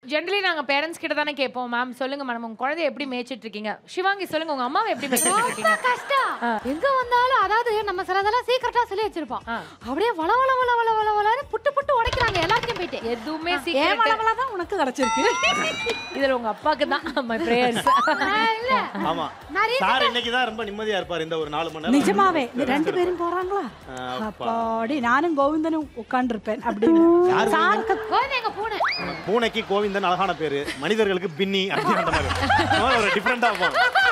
Generally நாங்க parents கிட்ட தானே கேட்போம் மேம் சொல்லுங்க மேடம் உங்க குழந்தைய எப்படி மேய்ச்சிட்டு இருக்கீங்க சிவாங்கி சொல்லுங்க உங்க அம்மாவை எப்படி மேய்ச்சிட்டு இருக்கீங்க ரொம்ப கஷ்டம் எங்க வந்தாலும் அதாவது நம்ம சிலதெல்லாம் சீக்கிரட்டா சொல்லி வச்சிருப்போம் ஆ. அப்படியே வள வள வள வள வள வளன்னு புட்டு புட்டு உடைக்கிறாங்க எல்லாத்தையும் போயிட்டு எதுவுமே ஏன் சீக்கிரம் மலமலா தான் உனக்கு கிடைச்சிருக்கு இதுல உங்க அப்பாக்கு தான் மை பிரேயர்ஸ் நான் இல்ல ஆமா நிறைய சார் இன்னைக்கு தான் ரொம்ப நிம்மதியா இருப்பார் இந்த ஒரு நாலு மணி நேரம் நிஜமாவே இந்த ரெண்டு பேரும் போறாங்களா அப்பாடி நானும் கோவிந்தனும் உட்கார்ந்துருப்பேன் அப்படின்னு யாரு சாருக்கு கோவிந்த எங்க பூனை பூனைக்கு கோவிந்தன் அழகான பேரு மனிதர்களுக்கு பின்னி அப்படின்னு அந்த மாதிரி ஒரு டிஃப்ரெண்டா இருக்கும்